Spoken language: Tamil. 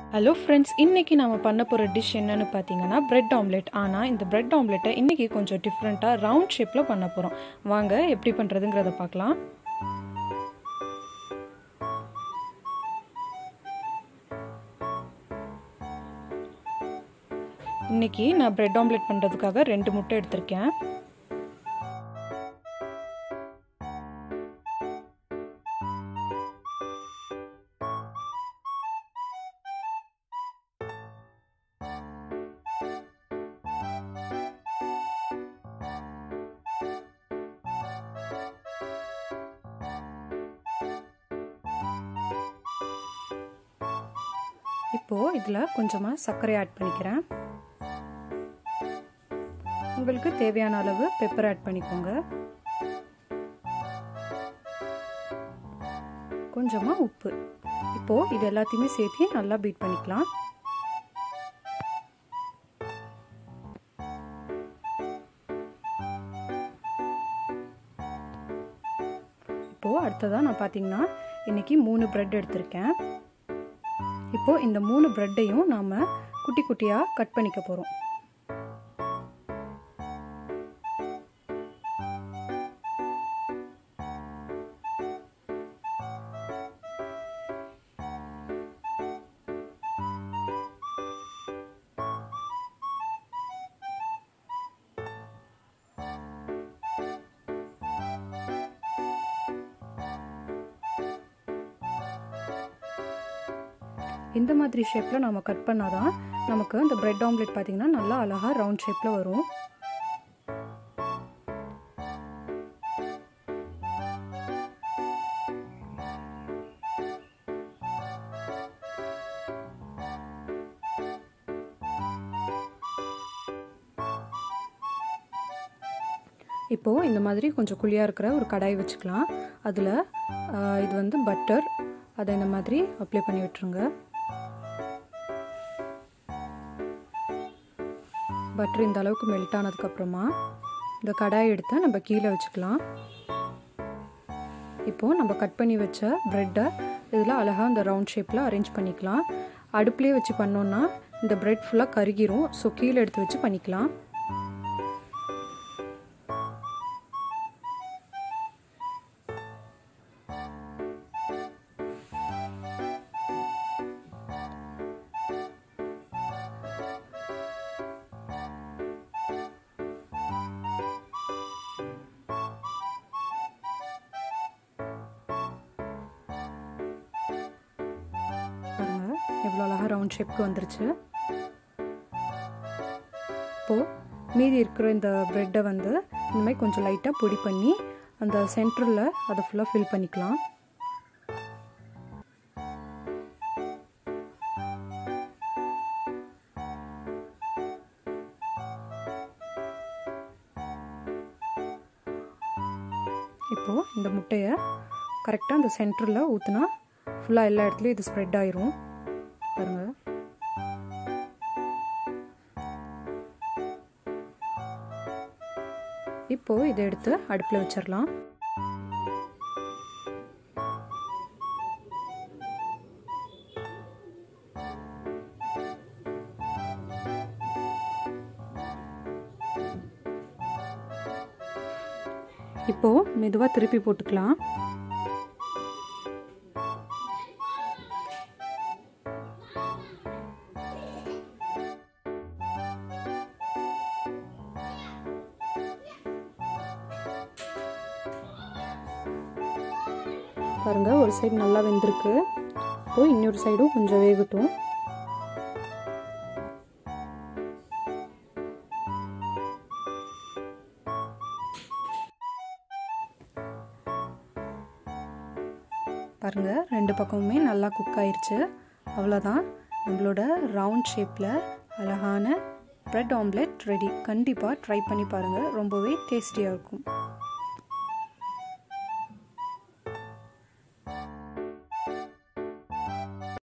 ஹலோ ஃப்ரெண்ட்ஸ் இன்றைக்கி நாம் பண்ண போகிற டிஷ் என்னன்னு பார்த்தீங்கன்னா பிரெட் ஆம்லெட் ஆனால் இந்த பிரெட் ஆம்லெட்டை இன்றைக்கி கொஞ்சம் டிஃப்ரெண்ட்டாக ரவுண்ட் ஷேப்பில் பண்ண போகிறோம் வாங்க எப்படி பண்ணுறதுங்கிறத பார்க்கலாம் இன்றைக்கி நான் பிரெட் ஆம்லெட் பண்ணுறதுக்காக ரெண்டு முட்டை எடுத்திருக்கேன் இப்போது இதில் கொஞ்சமாக சர்க்கரை ஆட் பண்ணிக்கிறேன் உங்களுக்கு தேவையான அளவு பெப்பர் ஆட் பண்ணிக்கோங்க கொஞ்சமாக உப்பு இப்போது இது எல்லாத்தையுமே சேர்த்து நல்லா பீட் பண்ணிக்கலாம் இப்போது அடுத்ததாக நான் பார்த்தீங்கன்னா இன்றைக்கி மூணு ப்ரெட் எடுத்திருக்கேன் இப்போது இந்த மூணு ப்ரெட்டையும் நாம் குட்டி குட்டியாக கட் பண்ணிக்க போகிறோம் இந்த மாதிரி ஷேப்பில் நம்ம கட் பண்ணால் தான் நமக்கு இந்த பிரெட் ஆம்லெட் பார்த்திங்கன்னா நல்லா அழகாக ரவுண்ட் ஷேப்பில் வரும் இப்போது இந்த மாதிரி கொஞ்சம் குழியாக இருக்கிற ஒரு கடாய் வச்சுக்கலாம் அதில் இது வந்து பட்டர் அதை இந்த மாதிரி அப்ளை பண்ணி விட்டுருங்க பட்டர் இந்த அளவுக்கு மெல்ட் ஆனதுக்கப்புறமா இந்த கடாயை எடுத்து நம்ம கீழே வச்சுக்கலாம் இப்போது நம்ம கட் பண்ணி வச்ச ப்ரெட்டை இதில் அழகாக இந்த ரவுண்ட் ஷேப்பில் அரேஞ்ச் பண்ணிக்கலாம் அடுப்புலேயே வச்சு பண்ணோன்னா இந்த ப்ரெட் ஃபுல்லாக கருகிரும் ஸோ கீழே எடுத்து வச்சு பண்ணிக்கலாம் பாருங்க எவ்வளோ அழகாக ரவுண்ட் ஷேப்க்கு வந்துருச்சு இப்போது மீதி இருக்கிற இந்த ப்ரெட்டை வந்து இந்த மாதிரி கொஞ்சம் லைட்டாக பொடி பண்ணி அந்த சென்டரில் அதை ஃபுல்லாக ஃபில் பண்ணிக்கலாம் இப்போது இந்த முட்டையை கரெக்டாக அந்த சென்டரில் ஊற்றுனா ஃபுல்லாக எல்லா இடத்துலையும் இது ஸ்ப்ரெட் ஆயிரும் பாருங்கள் இப்போது இதை எடுத்து அடுப்பில் வச்சிடலாம் இப்போது மெதுவாக திருப்பி போட்டுக்கலாம் பாருங்கள் ஒரு சைடு நல்லா வெந்திருக்கு இப்போ இன்னொரு சைடும் கொஞ்சம் வேகட்டும் பாருங்கள் ரெண்டு பக்கமுமே நல்லா குக் ஆயிடுச்சு அவ்வளோதான் நம்மளோட ரவுண்ட் ஷேப்பில் அழகான ப்ரெட் ஆம்லெட் ரெடி கண்டிப்பாக ட்ரை பண்ணி பாருங்கள் ரொம்பவே டேஸ்டியாக இருக்கும்